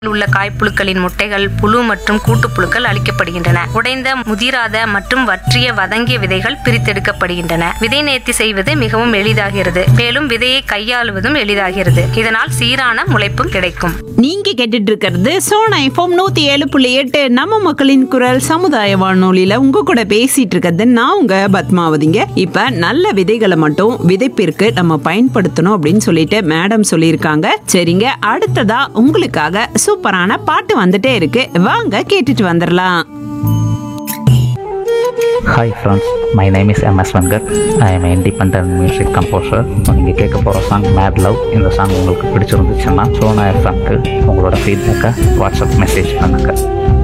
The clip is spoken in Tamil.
உள்ள காய்ப்புழுக்களின் முட்டைகள் புழு மற்றும் கூட்டுப்புழுக்கள் அளிக்கப்படுகின்றன உடைந்த முதிராத மற்றும் வற்றிய வதங்கிய விதைகள் பிரித்தெடுக்கப்படுகின்றன விதை நேர்த்தி செய்வது மிகவும் எளிதாகிறது மேலும் விதையை கையாளுவதும் எளிதாகிறது இதனால் சீரான முளைப்பும் கிடைக்கும் நீங்க கேட்டுட்டு இருக்கிறது சோனா எஃப்எம் நூத்தி ஏழு புள்ளி எட்டு நம்ம மக்களின் குரல் சமுதாய வானொலியில உங்க கூட பேசிட்டு இருக்கிறது நான் உங்க பத்மாவதிங்க இப்ப நல்ல விதைகளை மட்டும் விதைப்பிற்கு நம்ம பயன்படுத்தணும் அப்படின்னு சொல்லிட்டு மேடம் சொல்லியிருக்காங்க சரிங்க அடுத்ததா உங்களுக்காக சூப்பரான பாட்டு வந்துட்டே இருக்கு வாங்க கேட்டுட்டு வந்துடலாம் hi friends my name is MS Venkat I am independent music composer நீங்கள் கேட்க போகிற சாங் மேட் லவ் இந்த சாங் உங்களுக்கு பிடிச்சிருந்துச்சுன்னா சோனா எஃப்எம்க்கு உங்களோட ஃபீட்பேக்கை வாட்ஸ்அப் மெசேஜ் பண்ணுங்கள்